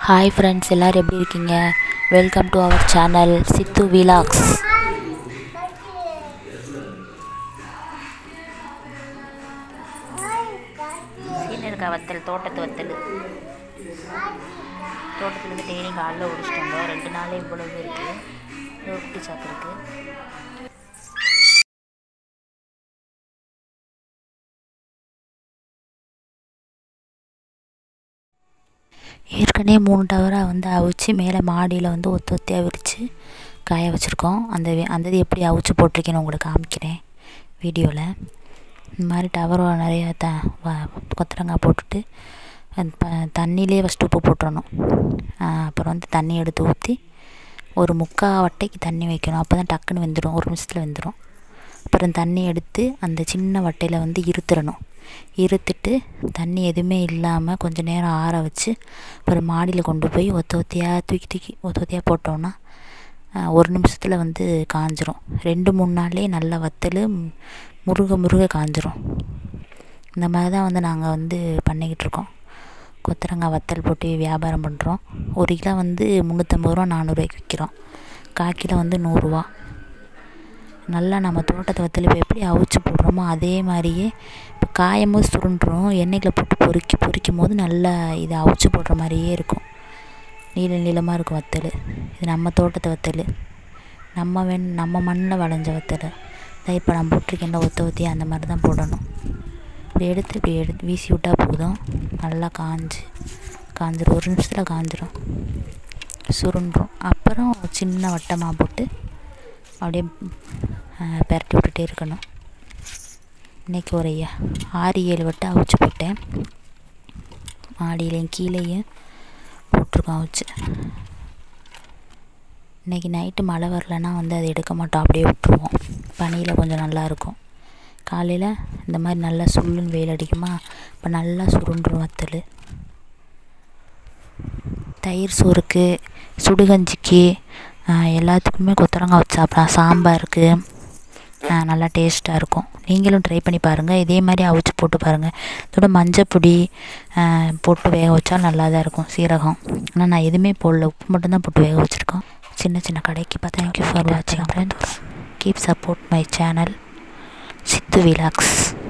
hi friends எல்லோரும் எப்படி இருக்கீங்க welcome to our channel Sithu vlogs சீனருக்கா வத்தல் தோட்டத்து வத்தல் தோட்டத்துலேருந்து டெய்லி காலைல ஒடிச்சிட்டு வந்தோம் ரெண்டு நாளே இவ்வளவு இருக்குது ரொட்டி சாப்பிட்ருக்கு ஏற்கனவே மூணு டவராக வந்து அவிச்சு மேலே மாடியில் வந்து ஒத்து ஒத்தியாக விரித்து காய வச்சுருக்கோம் அந்த வி- அந்த இது எப்படி அவிச்சு போட்டிருக்கேன்னு உங்களுக்கு காமிக்கிறேன் வீடியோவில் இந்த மாதிரி டவரை நிறைய த வ- கொத்தரங்காய் போட்டுட்டு அந்த ப- தண்ணியிலே ஃபஸ்ட்டு உப்பு போட்டுறணும் அப்புறம் வந்து தண்ணி எடுத்து ஊற்றி ஒரு முக்கால் வட்டைக்கு தண்ணி வைக்கணும் அப்போ தான் டக்குன்னு வெந்துடும் ஒரு நிமிஷத்தில் வெந்துடும் அப்புறம் தண்ணி எடுத்து அந்த சின்ன வட்டையில் வந்து இருத்துறணும் இருத்துட்டு தண்ணி எதுவுமே இல்லாமல் கொஞ்சம் நேரம் ஆற வச்சு அப்புறம் மாடியில் கொண்டு போய் ஒத்த ஒத்தையாக தூக்கி தூக்கி ஒத்த ஒத்தையாக போட்டோன்னா ஆஹ், ஒரு நிமிஷத்தில் வந்து காஞ்சிரும் ரெண்டு மூணு நாள்லேயே நல்ல வத்தல் ம், முருக முருக காஞ்சிரும் இந்த மாதிரி தான் வந்து நாங்கள் வந்து பண்ணிக்கிட்டு இருக்கோம் கொத்தரங்காய் வத்தல் போட்டு வியாபாரம் பண்ணுறோம் ஒரு கிலோ வந்து முந்நூற்றம்பது ரூபா நானூறுரூவாய்க்கு விற்கிறோம் கால் கிலோ வந்து நூறுரூவா நல்லா நம்ம தோட்டத்தை வத்தல் இப்போ எப்படி அவிச்சு போடுறோமோ அதே மாதிரியே இப்போ காயும் போது சுருண்டுரும் எண்ணெய்யில் போட்டு பொறுக்கி பொரிக்கும் போது நல்லா இது அவிச்சு போடுற மாதிரியே இருக்கும் நீள நீளமாக இருக்கும் வத்தல் இது நம்ம தோட்டத்து வத்தல் நம்ம வெண் நம்ம மண்ணில் விளைஞ்ச வத்தல் இதான் இப்போ நான் போட்டிருக்கேன்ல ஒத்த ஒத்தி அந்த மாதிரி தான் போடணும் இப்படி எடுத்து இப்படி எடுத்து வீசி விட்டால் போதும் நல்லா காஞ்சு காஞ்சிரும் ஒரு நிமிஷத்தில் காஞ்சிரும் சுருண்டுரும் அப்புறம் சின்ன வட்டமாக போட்டு அப்படியே அஹ், பெரட்டி விட்டுட்டே இருக்கணும் இன்றைக்கி ஒரு ஐயா- ஆறு ஏழு வட்டம் அவிச்சு போட்டேன் மாடியிலையும் கீழேயும் போட்டிருக்கோம் அவிச்சு இன்றைக்கி நைட்டு மழை வரலன்னா வந்து அதை எடுக்க மாட்டோம் அப்படியே விட்டுருவோம் பனியில் கொஞ்சம் நல்லா இருக்கும் காலையில் இந்த மாதிரி நல்லா சுள்ளுன்னு வெயில் அடிக்குமா இப்போ நல்லா சுருண்டுரும் வத்தல் தயிர் சோறுக்கு சுடுகஞ்சிக்கு ஆஹ், எல்லாத்துக்குமே கொத்தரங்காய் வச்சு சாப்பிடலாம் சாம்பாருக்கு ஆஹ், நல்லா டேஸ்ட்டாக இருக்கும் நீங்களும் ட்ரை பண்ணி பாருங்கள் இதே மாதிரி அவிச்சு போட்டு பாருங்கள் இதோட மஞ்சள் பொடி ஆஹ், போட்டு வேக வச்சா நல்லா தான் இருக்கும் சீரகம் ஆனால் நான் எதுவுமே போடல உப்பு மட்டும்தான் போட்டு வேக வச்சுருக்கோம் சின்ன சின்ன கடைக்கு பார்த்தா தேங்க்யூ ஃபார் வாட்சிங் friends keep support my channel Sithu vlogs